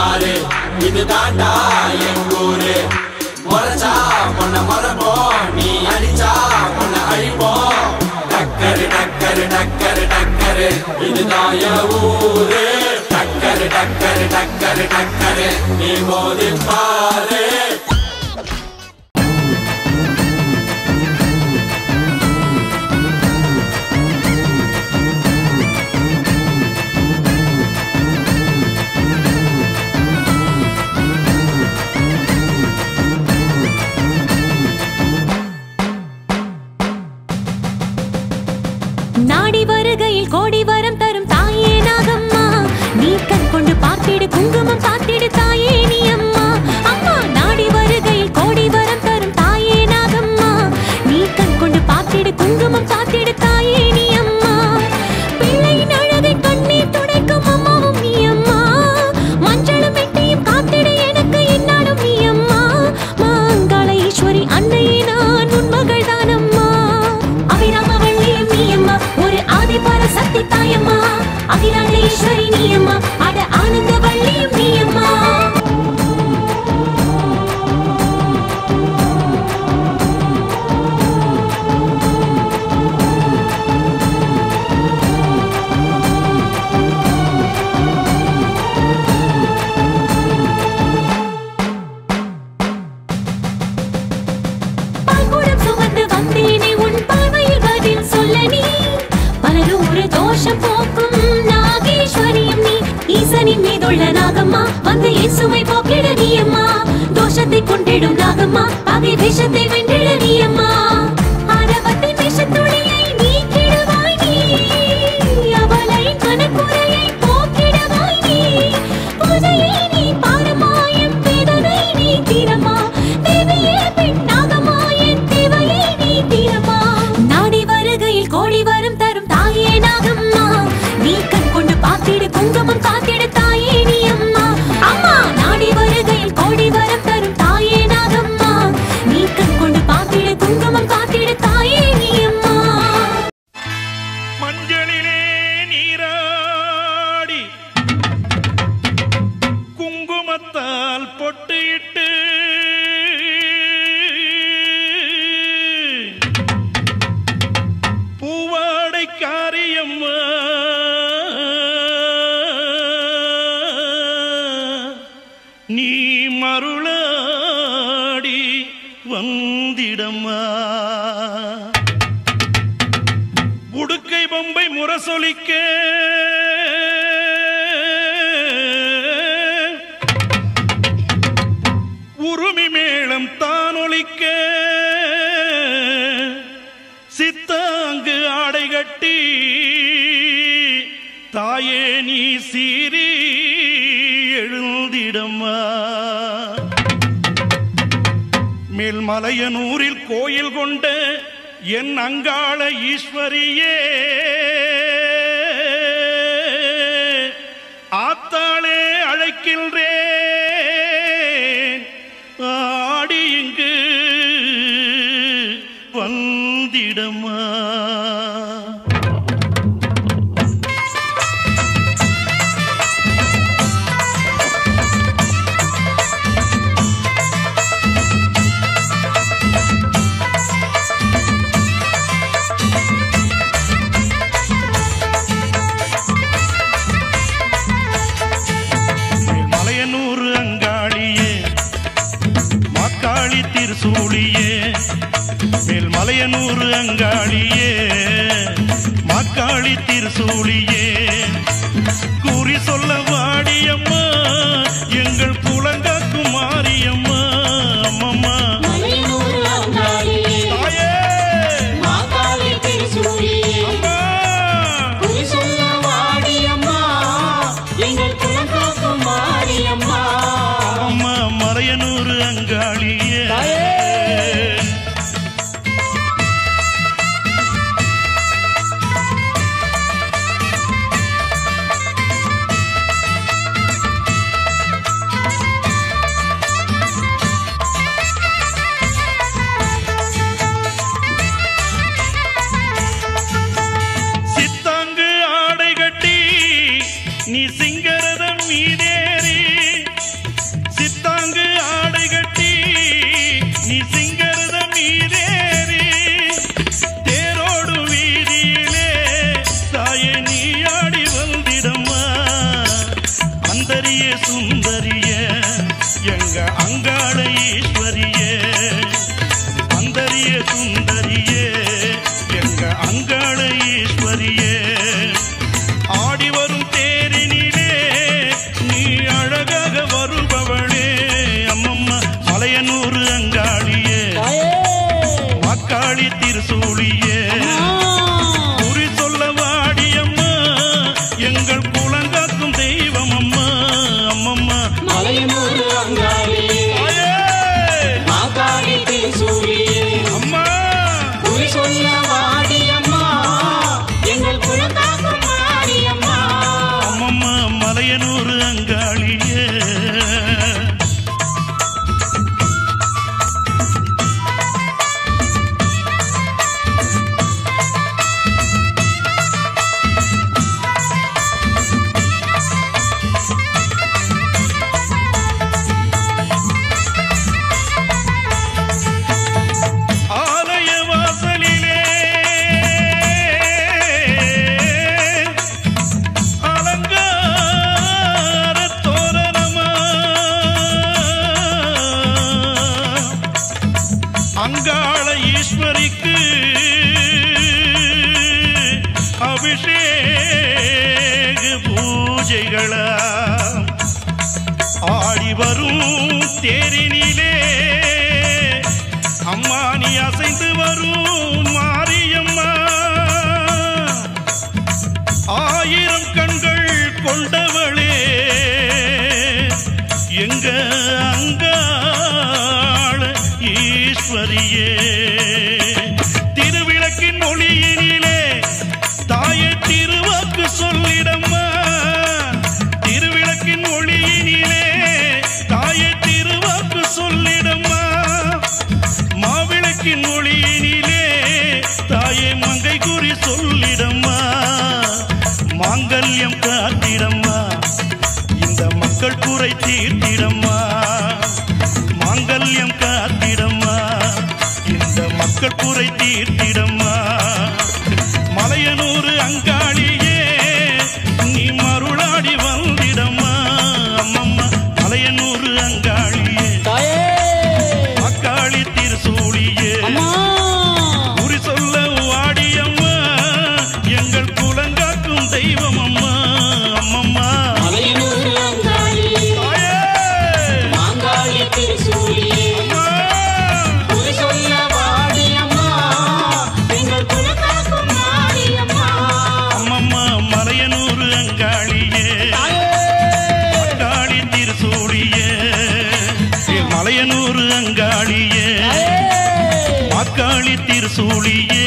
பாரு இது தாண்டா எங்கூரு முறைச்சா பொண்ண மரப்போம் நீ அடிச்சா பொண்ண அழிப்போம் டக்கரு டக்கரு டக்கரு டக்கரு இதுதான் என் ஊரு டக்கரு டக்கரு டக்கரு டக்கரு நீ மோதி பாரு நாடி வருகையில் கோடி வரம் தரும் தாயே நாகம்மா நீ கண் கொண்டு பார்த்திடு குங்குமம் பார்த்திடு தாயே நீ அம்மா அம்மா நாடி வருகையில் கோடி வரம் தரும் தாயே நாகம்மா நீ கண் கொண்டு பார்த்திடு குங்குமம் பார்த்திடு தாயே நீ அம்மா பிள்ளையின் அழகை கண்ணீர் துடைக்கும் அம்மாவும் நீ அம்மா மஞ்சளும் மெட்டியும் காத்திடு எனக்கு என்னாலும் நீ அம்மா மாங்காள ஈஸ்வரி அன்னையே நான் உன் மகள் தானம்மா அபிராமவள்ளியும் நீ அம்மா ஒரு ஆதிபார சக்தி தாயம்மா அகிலாண்ட ஈஸ்வரி நீ அம்மா அட ஆனந்த வள்ளியும் நீ அம்மா பால்குடம் சுமந்து வந்தேனே உன் பார்வையில் பதில் சொல்ல நீ பலரும் ஒரு தோஷம் போக்கும் நாகேஸ்வரியும் நீ ஈசனின் மீதுள்ள நாகம்மா வந்து இயேசுவை போக்கிட நீ அம்மா தோஷத்தை கொண்டிடும் நாகம்மா பகை விஷத்தை வென்றிட நீ அம்மா ஆரவத்தின் விஷத்துளியை நீக்கிடுவாய் நீ அவளை மனக்குறையை போக்கிடுவாய் நீ பூஜையை நீ பாரமா என் வேதனை நீ தீரமா தேவியே பெண் நாகமா என் தேவையை நீ தீரமா நாடி வருகையில் கோடி வரம் தரும் தாயே நாகம்மா நீ கண் கொண்டு பார்த்திடு குங்குமம் காத்திடு தாயே நீ அம்மா அம்மா நாடி வருகையில் கோடி வரம் தரும் தாயே நாகம்மா நீ கண் கொண்டு பார்த்திடு குங்குமம் காத்திடு தாயே நீ அம்மா மஞ்சளிலே நீராடி குங்குமத்தால் பொட்டிட்டு பூவாடை காரியம்மா நீ மருளாடி வந்திடம்மா உடுக்கை பொம்பை முரசொலிக்க உருமி மேளம் தானொலிக்க சித்தாங்கு ஆடை கட்டி தாயே நீ சீறி எழுந்திடம்மா மேல்மலையனூரில் கோயில் கொண்ட என் அங்காள ஈஸ்வரியே ஆத்தாளே அழைக்கின்றேன் ஆடி இங்கு வந்திடம்மா மலையனூர் அங்காளியே மாக்காளி திருசூழியே மேல் மலையனூர் அங்காளியே மாக்காளி திருசூழியே கூறி சொல்ல வாடியம்மா எங்கள் குலங்காக்கும் மாரியம்மா அம்மம்மா மலையனூர் அங்காளியே தாயே மாகாளி திருசூழியே அம்மா குறி சொல்ல வாடியம்மா எங்கள் குலங்காக்கும் மாரியம்மா அம்மா மலையனூர் அங்காளியே சுந்தரிய எங்க அங்காள ஈஸ்வரியே அந்தரிய சுந்தரியே எங்க அங்காள ஈஸ்வரியே ஆடி வரும் தேரினிலே நீ அழகாக வருபவளே அம்மம்மா மலையனூர் அங்காளியே மக்காளி திருசூழியே குறி சொல்ல வாடியம்மா எங்கள் குலங்காக்கும் தெய்வம் அம்மா அம்மம்மா மலையனூர் அங்காளி தாயே! மாகாளி திருசூரியே அம்மா குறி சொல்ல வாடியம்மா எங்கள் குலத்தாக்கும் மாரியம்மா அம்மம்மா மலையனூர் அங்காளியே ஆலய வாசலிலே அலங்கார தோரணமா அங்காள ஈஸ்வரிக்கு அபிஷேக பூஜைகளா ஆடி வரும் தேரினிலே அம்மா நீ அசைந்து வரும் மாரியம்மா ஆயிரம் கண்கள் கொண்டவளே எங்க அங்காள ஈஸ்வரியே திருவிளக்கின் ஒளியினிலே தாயே திருவாக்கு சொல்லிடம்மா திருவிளக்கின் ஒளியினிலே தாயே திருவாக்கு சொல்லிடம்மா மாவிளக்கின் ஒளியினிலே தாயே மங்கை குறி சொல்லிடம்மா மாங்கல்யம் காத்திடம்மா இந்த மக்கள் குறை தீர்த்திடம்மா மாங்கல்யம் காத்திடம்மா இந்த மக்கள் குறை தீர்த்திடம்மா மலையனூர் அங்காளியே நீ மருளாடி வந்திடம்மா அம்மம்மா மலையனூர் அங்காளியே தாயே அக்காளி திருசூழியே குறி சொல்ல வாடியம்மா எங்கள் குலங்காக்கும் தெய்வம் அம்மா அம்மம்மா மலையனூர் அங்காளி தாயே! மாங்காளி திருசூரியே அம்மா! குறி சொல்ல வாடியம்மா எங்கள் குலத்தாக்கும் மாரியம்மா அம்மம்மா மலையனூர் அங்காளியே அங்காளி திருசூழியே ஏ மலையனூர் அங்காளியே அக்காளி திருசூழியே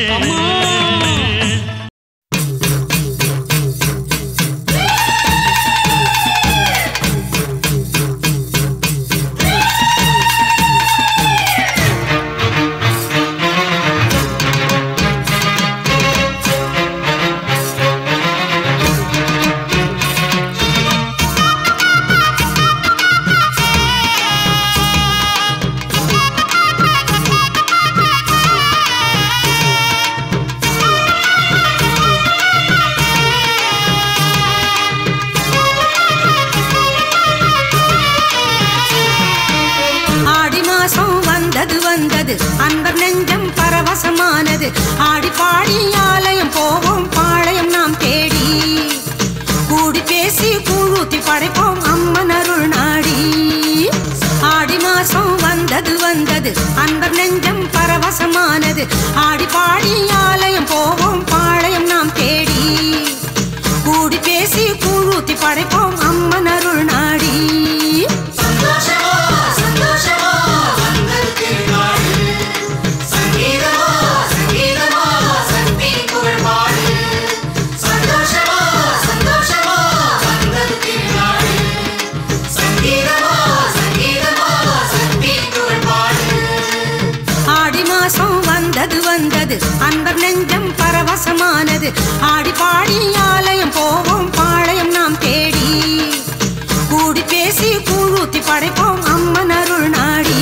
ஆடி மாசம் வந்தது வந்தது அன்பர் நெஞ்சம் பரவசமானது ஆடி பாடி ஆலயம் போவோம் பாளையம் நாம் தேடி கூடி பேசி கூழூத்தி படைப்போம் அம்மன் அருள் நாடி ஆடி மாசம் வந்தது வந்தது அன்பர் நெஞ்சம் பரவசமானது ஆடி பாடி ஆலயம் போவோம் பாளையம் நாம் தேடி கூடி பேசி கூழூத்தி படைப்போம் அம்மன் அருள் நாடி சந்தோஷமோ சந்தோஷமோ வந்தது திருநாடு சங்கீதமோ சங்கீதமோ சக்தி புகழ் பாடு சந்தோஷமோ சந்தோஷமோ வந்தது திருநாடு சங்கீதமோ சங்கீதமோ சக்தி புகழ் பாடு ஆடி மாசம் வந்தது வந்தது அன்பர் நெஞ்சம் பரவசமானது ஆடி பாடி ஆலயம் போவோம் பாளையம் நாம் தேடி கூடி பேசி கூழூத்தி படைப்போம் அம்மன் அருள் நாடி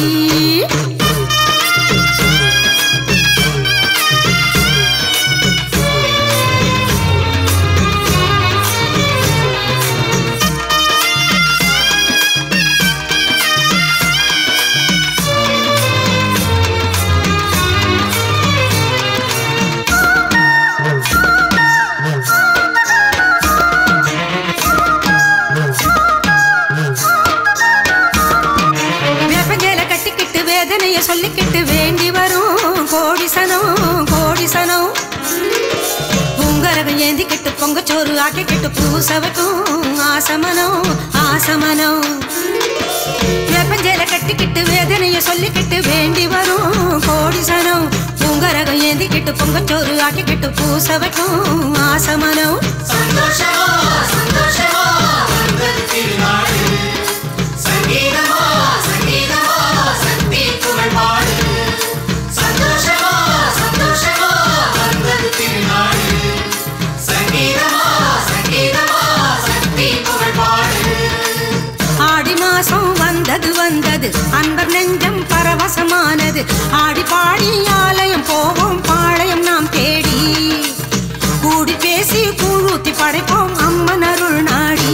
சொல்லிக்கிட்டு வேண்டி வரும் கோடிசனம் கோடிசனம் உங்கரகம் ஏந்திக்கிட்டு பொங்கச்சோறு ஆக்கிக்கிட்டு பூச வைக்கும் ஆசமனம் ஆசமனம் வேப்பஞ்சேல கட்டிக்கிட்டு வேதனைய சொல்லிக்கிட்டு வேண்டி வரும் கோடிசனம் உங்கரகம் ஏந்திக்கிட்டு பொங்கச்சோறு ஆக்கிக்கிட்டு பூச வைக்கும் ஆசமனம் சந்தோஷமா சந்தோஷமா வந்தது திருநாடு சங்கீதமா சங்கீதமா சக்தி புகழ் பாடு சந்தோஷமா சந்தோஷமா வந்தது திருநாடு சங்கீதமா சங்கீதமா சக்தி புகழ் பாடு ஆடி மாசம் வந்தது வந்தது அன்பர் நெஞ்சம் பரவசமானது ஆடி பாடி ஆலயம் போவோம் பாளையம் நாம் தேடி கூடி பேசி கூழூத்தி படைப்போம் அம்மன் அருள் நாடி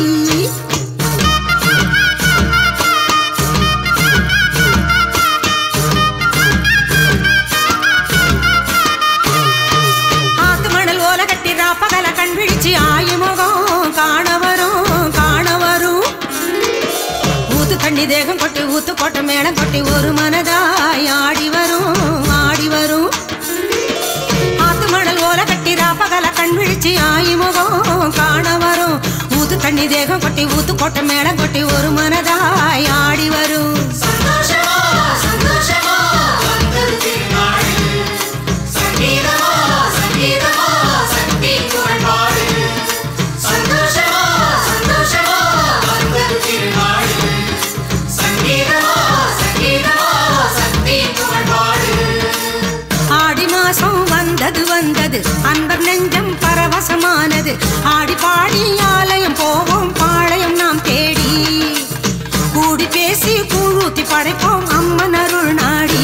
ஆத்து மணல் ஓல கட்டி ராப்பகல கண் விழிச்சு ஆயுமுகம் காண வரும் காண வரும் ஊத்து தண்ணி தேகம் கொட்டி ஊத்து கொட்ட மேளம் கொட்டி ஒரு மனதாய் ஆடி வரும் ஆடி வரும் ஆத்து மணல் ஓல கட்டி ராப்பகல கண் விழிச்சு ஆயுமுகம் காண வரும் ஊத்து தண்ணி தேகம் கொட்டி ஊத்து கொட்ட மேளம் கொட்டி ஒரு மனதாய் ஆடி வரும் சந்தோஷமா சந்தோஷமா வந்தது திருநாடு சங்கீதமா சங்கீதமா சக்தி புகழ் பாடு சந்தோஷமா சந்தோஷமா வந்தது திருநாடு சங்கீதமா சங்கீதமா சக்தி புகழ் பாடு ஆடி மாசம் வந்தது வந்தது அன்பர் நெஞ்சம் பரவசமானது ஆடி பாடி ஆலயம் போவோம் பாளையம் நாம் தேடி கூடி பேசி கூழூத்தி படைப்போம் அம்மன் அருள் நாடி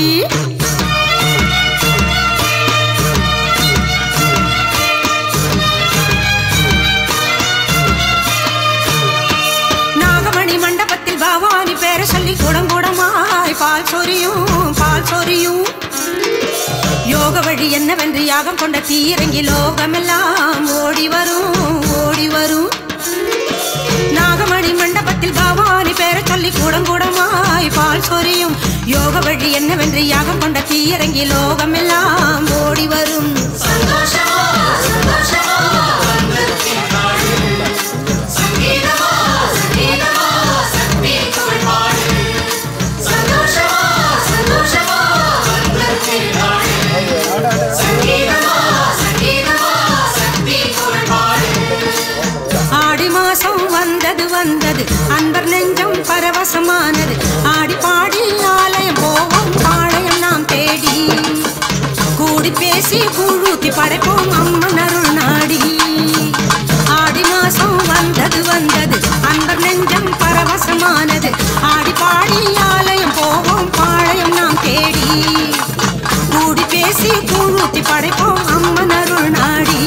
நாகமணி மண்டபத்தில் பவானி பேரை சொல்லி குடங்குடமாய் பால் சொரியும் பால் சொரியும் யோக வழி என்னவென்று யாகம் கொண்ட தீரங்கி லோகமெல்லாம் ஓடி வரும் ஓடி வரும் நாகமணி மண்டபத்தில் பவானி பேரை சொல்லி கூடங்குடமாய் பால் சொரியும் யோக வழி என்னவென்று யாகம் கொண்ட தீரங்கி லோகமெல்லாம் ஓடி வரும் சந்தோஷமா சந்தோஷமா வந்தது திருநாடு சங்கீதமா சங்கீதமா சக்தி புகழ் பாடு சந்தோஷமா சந்தோஷமா வந்தது திருநாடு சங்கீதமா சங்கீதமா சக்தி புகழ் பாடு ஆடி மாசம் வந்தது வந்தது அன்பர் நெஞ்சம் பரவசமானது ஆடி பாடி ஆலயம் போவோம் பாளையம் நாம் தேடி கூடி பேசி கூழூத்தி படைப்போம் அம்மன் அருள் நாடி ஆடி மாசம் வந்தது வந்தது அன்பர் நெஞ்சம் பரவசமானது ஆடி பாடி ஆலயம் போவோம் பாளையம் நாம் தேடி கூடி பேசி கூழூத்தி படைப்போம் அம்மன் அருள் நாடி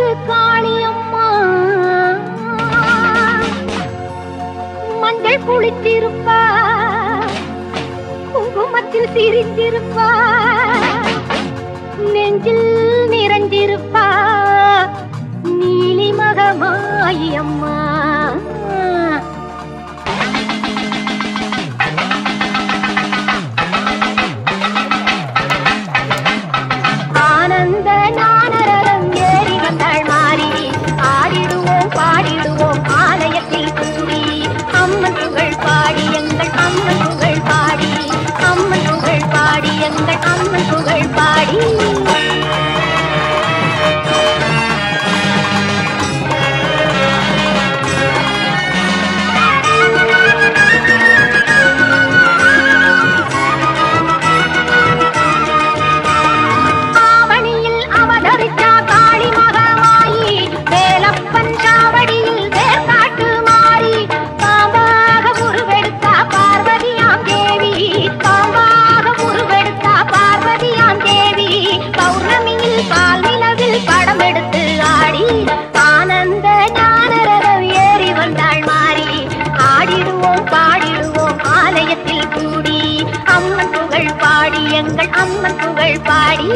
காளியம்மா மஞ்சள் குளித்திருப்பா குங்குமத்தில் சிரித்திருப்பா நெஞ்சில் நிறைஞ்சிருப்பா நீலி மகமாயி அம்மா ஆனந்த ஞானரதம் ஏறி வந்தாள் மாறி ஆடிடுவோம் பாடிடுவோம் ஆலயத்தில் கூடி அம்மன் புகழ் பாடி எங்கள் அம்மன் புகழ் பாடி அம்மன் புகழ் பாடி எங்கள் அம்மன் புகழ் பாடி ஆவணியில் அவதரித்தா காளி மகமாயி வேலப்பன் சாவடியில் வேர்காட்டு மாறி பாம்பாக உருவெடுத்தா பார்வதியாம் தேவி பாம்பாக உருவெடுத்தா பார்வதியாம் தேவி பௌர்ணமியில் பால் நிலவில் படம் எடுத்து ஆடி ஆனந்த ஞானரதம் ஏறி வந்தாள் மாறி ஆடிடுவோம் பாடிடுவோம் ஆலயத்தில் கூடி அம்மன் புகழ் பாடி எங்கள் அம்மன் புகழ் பாடி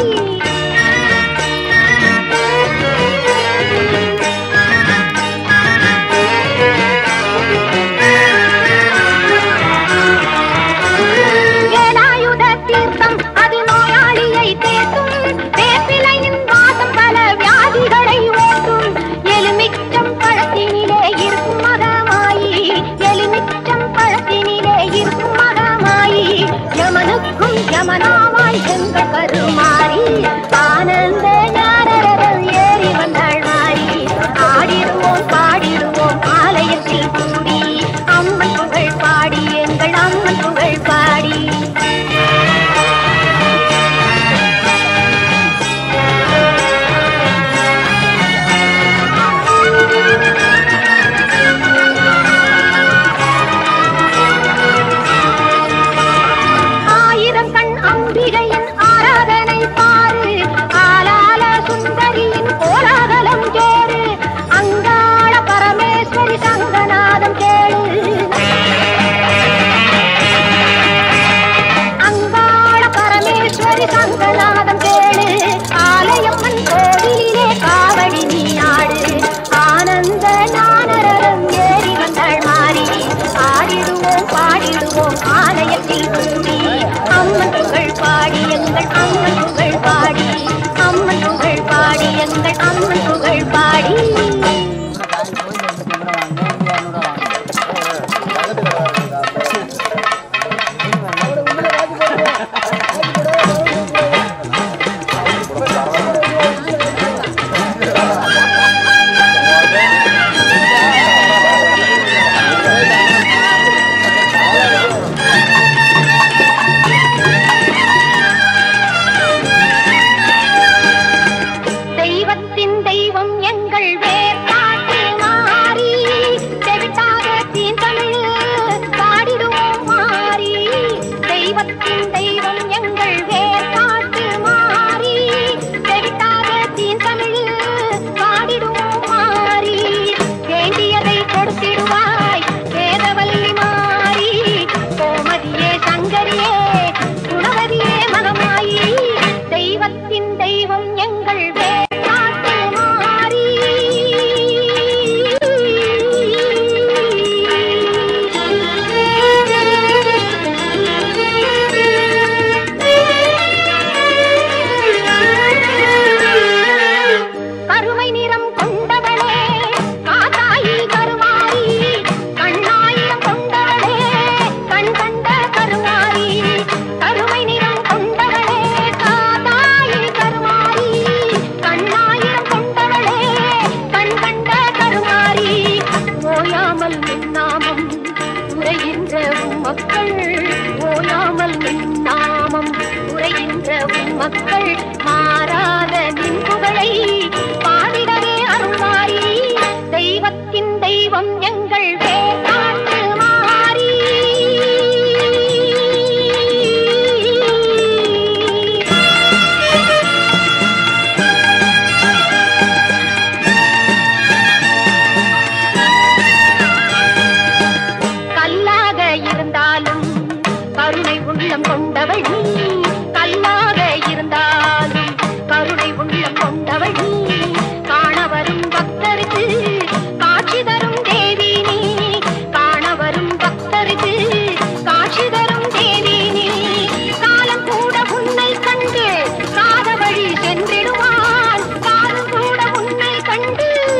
வேலாயுத தீர்த்தம் அது நோயாளியை தேற்றும் வேப்பிலையின் வாசம் பல வியாதிகளை ஓட்டும் எலுமிச்சம் பழத்தினிலே இருக்கும் மகமாயி எலுமிச்சம் பழத்தினிலே இருக்கும் மகமாயி யமனுக்கும் யமனாவாய் செங்கள் கருமாறி ஆனந்த ஞானரதம் ஏறி வந்தாள் மாறி ஆடிடுவோம் பாடிடுவோம் ஆலயத்தில் கூடி அம்மன் புகழ் பாடி எங்கள் அம்மன் புகழ் பாடி ஆயிரம் கண் அம்பிகையின் ஆராதனை பாரு ஆலால சுந்தரியின் கோலாகலம் கேரு அங்காள பரமேஸ்வரி சங்கநாதம் கேளு அங்காள பரமேஸ்வரி சங்கநாதம் கேளு ஆலயம்மன் கோவிலிலே காவடி நீ ஆடு ஆனந்த ஞானரதம் ஏறி வந்தாள் மாறி ஆடிடுவோம் பாடிடுவோம் ஆலயத்தில் கூடி அம்மன் புகழ் பாடி எங்கள் அம்மன் புகழ் பாடி அம்மன் புகழ் பாடி எங்கள் அம்மன் புகழ் பாடி தெய்வத்தின் தெய்வம் எங்கள் வேர்காட்டு மாறி செவிட்டாக தீந்தமிழ் பாடிடுவோம் மாறி தெய்வத்தின் தெய்வம் எங்கள் வேர்காட்டு மாறி செவிட்டாக தீந்தமிழ் பாடிடுவோம் மாறி வேண்டியதை கொடுத்திடுவாய் வேதவல்லி மாறி கோமதியே சங்கரியே குணவதியே மகமாயி தெய்வத்தின் தெய்வம் எங்கள் வேட்பாட்டு மாறி கருமை நிறம் கொண்டவளே காத்தாயி கருமாரி கண்ணாயிரம் கொண்டவளே கண் கண்ட கருமாரி கருமை நிறம் கொண்டவளே காத்தாயி கருமாரி கண்ணாயிரம் கொண்டவளே கண் கண்ட கருமாரி ஓயாமல் மின்னாமம் உரைகின்ற உம் மக்கள் ஓயாமல் மின்னாமம் உரைகின்ற உம் மக்கள் மாறாத நின் புகழை பாடிடவே அருள்வாரி தெய்வத்தின் தெய்வம் எங்கள் வேட்டாட்டு மாறி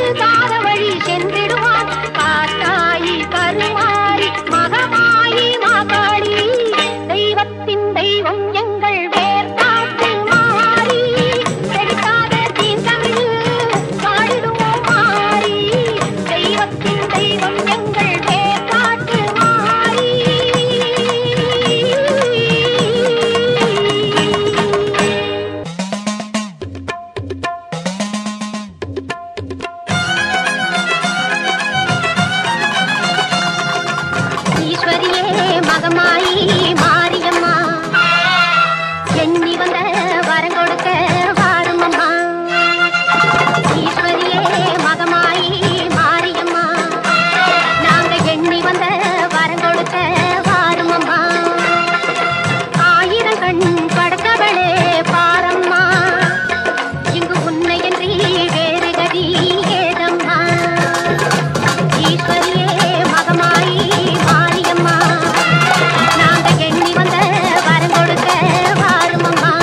காத வழி சென்றிடுவான் காத்தாயி கருமாறி மகமாயி மாகாளி தெய்வத்தின் தெய்வம் எங்கள் வேர் காட்டு மாறி செழிக்காத தீந்தமிழ் பாடிடுவோம் மாறி தெய்வத்தின் தெய்வம் எங்கள் வேர் காட்டு மாறி ஈஸ்வரியே மகமாயி மாரியம்மா எண்ணி வந்த வரம் கொடுக்க வாருமம்மா ஈஸ்வரியே மகமாயி மாரியம்மா நாங்க எண்ணி வந்த வரம் கொடுக்க வாருமம்மா ஆயிரம் கண் படுத்தவளே பாரம்மா இங்கு உன்னை என்று வேறு கதி ஏதம்மா ஈஸ்வரியே மகமாயி மாரியம்மா நாங்க எண்ணி வந்த வரம் கொடுக்க வாருமம்மா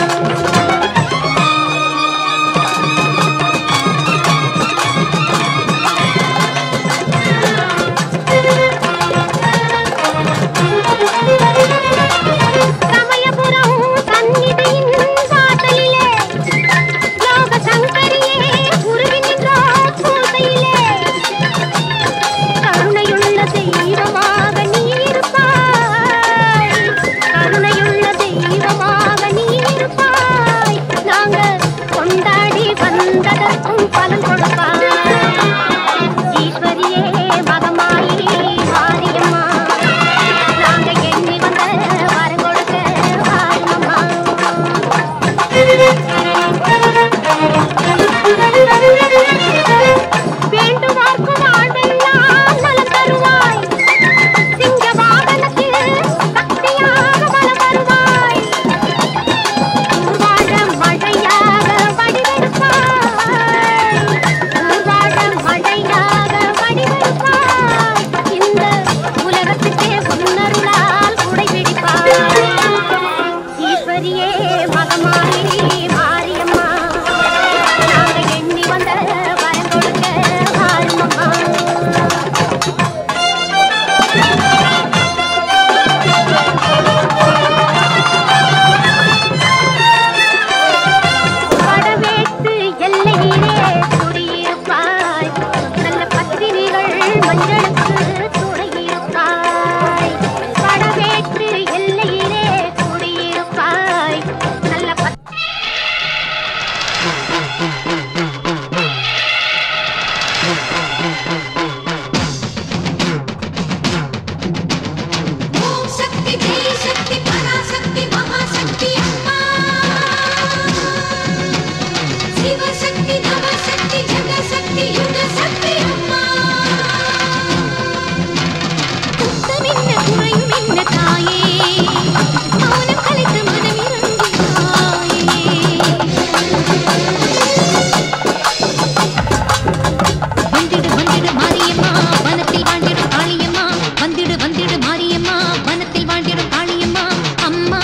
சமயபுரம் சந்நிதியின் வாசலிலே லோக சங்கரியே உருவி நின்றார் பூசையிலே கருணையுள்ள தெய்வமாக நீ இருப்பாய் கருணையுள்ள தெய்வமாக நீ இருப்பாய் நாங்க கொண்டாடி வந்ததற்கும் பலன் கொடுப்பாய் ஈஸ்வரியே மகமாயி மாரியம்மா நாங்க எண்ணி வந்த வரம் கொடுக்க வாருமம்மா வேண்டுவார்க்கும் வாழ்வெல்லாம் நலம் தருவாய் சிங்க வாகனத்தில் சக்தியாக வலம் வருவாய் ஊர்வாழ மழையாக வடிவெடுப்பாய் ஊர்வாழ மழையாக வடிவெடுப்பாய் இந்த உலகத்துக்கே உன்னருளால் குடை பிடிப்பாய் ஈஸ்வரியே மகமாயி மாரியம்மா நாங்க எண்ணி வந்த வரம் கொடுக்க வாருமம்மா வடவேட்டு எல்லையிலே குடியிருப்பாய் நல்ல பத்திரிகள் மஞ்சளுக்கு துணையிருப்பாய் வடவேட்டு எல்லையிலே குடியிருப்பாய் நல்ல பத் ஓம் சக்தி ஜெய் சக்தி பராசக்தி மகாசக்தி அம்மா சிவசக்தி நவசக்தி ஜெகசக்தி யுகசக்தி அம்மா குத்தமென்ன குறையும் என்ன தாயே மௌனம் கலைத்து மனம் இறங்கினாயே வந்திடு வந்திடு மாரியம்மா வனத்தில் வாழ்ந்திடும் காளியம்மா வந்திடு வந்திடு மாரியம்மா வனத்தில் வாழ்ந்திடும் காளியம்மா அம்மா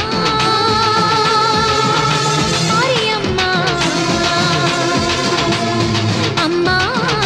மாரியம்மா அம்மா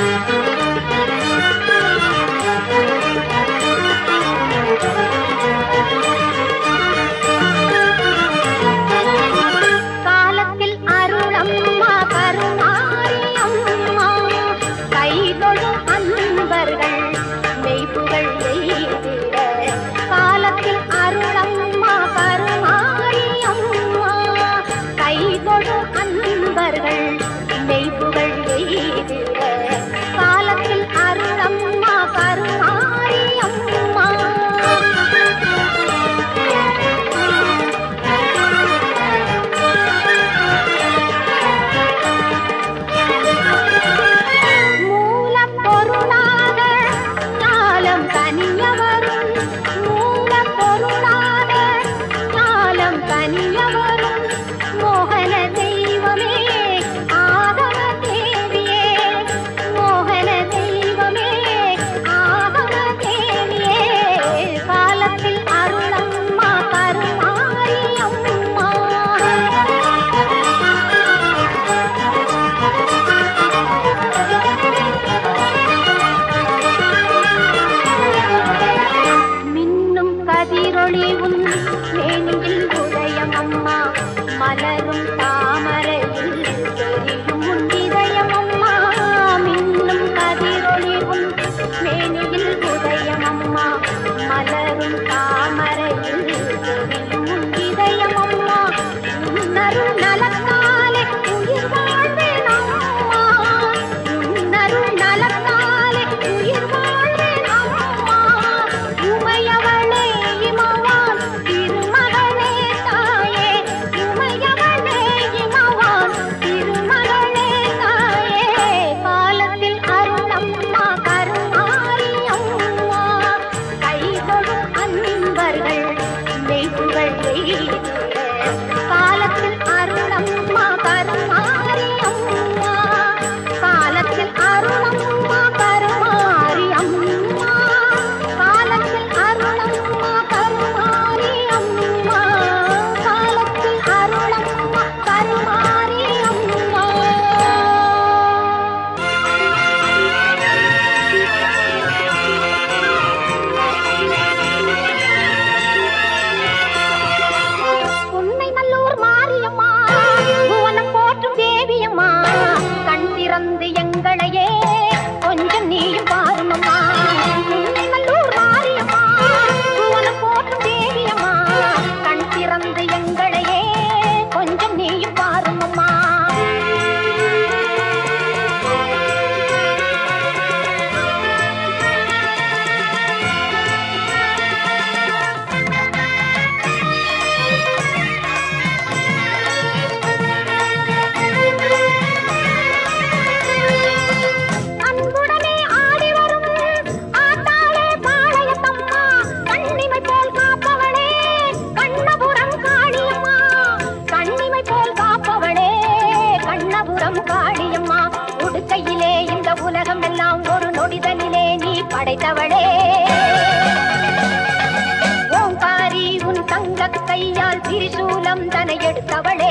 காலத்தில் அருளம்மா கருமாரி அம்மா கைதொழும் அன்பர்கள் மெய்ப்புகள் எய்திட காலத்தில் அருளம்மா கருமாரி அம்மா கைதொழும் அன்பர்கள் மெய்ப்புகள் எய்திட காலத்தில் அருளம்மா கருமாரி அம்மா மூலப்பொருளாக ஞாலம் தனியவரும் மூலப்பொருளாக ஞாலம் தனியவரும் மோகன தெய்வமே ஆகம தேவியே மோகன தெய்வமே ஆகம தேவியே காலத்தில் அருளம்மா கருமாரி அம்மா மின்னும் கதிரொளி உன் மேனியில் உதயம் அம்மா மலரும் தாமரையில் தெரியும் உன் இதயம் அம்மா மின்னும் கதிரொளி உன் மேனியில் உதயம் அம்மா மலரும் தாமரையில் தெரியும் உன் இதயம் அம்மா உன்னருள் நலத்தாலே உயிர் வாழ்வேன் அம்மா உன்னருள் நலத்தாலே உயிர் வாழ்வேன் அம்மா உமையவளே இமவான் திருமகளே தாயே உமையவளே இமவான் திருமகளே தாயே காலத்தில் அருளம்மா கருமாரி அம்மா கைதொடும் அன்பர்கள் மெய்ப்புகள் எய்திட காலத்தில் அருளம்மா கருமாரி அம்மா காலத்தில் அருளம்மா கருமாரி அம்மா காலத்தில் அருளம்மா கருமாரி அம்மா காலத்தில் அருளம்மா கருமாரி அம்மா உன்னை நல்லூர் மாரியம்மா புவனம் போற்றும் தேவியம்மா கண் திறந்து எங்களையே கொஞ்சம் நீயும் பாருமம்மா உன்னை நல்லூர் மாரியம்மா புவனம் போற்றும் தேவியம்மா கண் திறந்து எங்களையே கொஞ்சம் நீயும் பாருமம்மா அன்புடனே ஆடி வரும் ஆட்டாளே பாளையத்தம்மா கண்ணிமை போல் காப்பவளே கண்ணபுரம் காளியம்மா கண்ணிமை போல் காப்பவளே கண்ணபுரம் காளியம்மா உடுக்கையிலே இந்த உலகம் எல்லாம் ஒரு நொடிதலிலே நீ படைத்தவளே ஓங்காரி உன் தங்க கையால் திரிசூலம் தனை எடுத்தவளே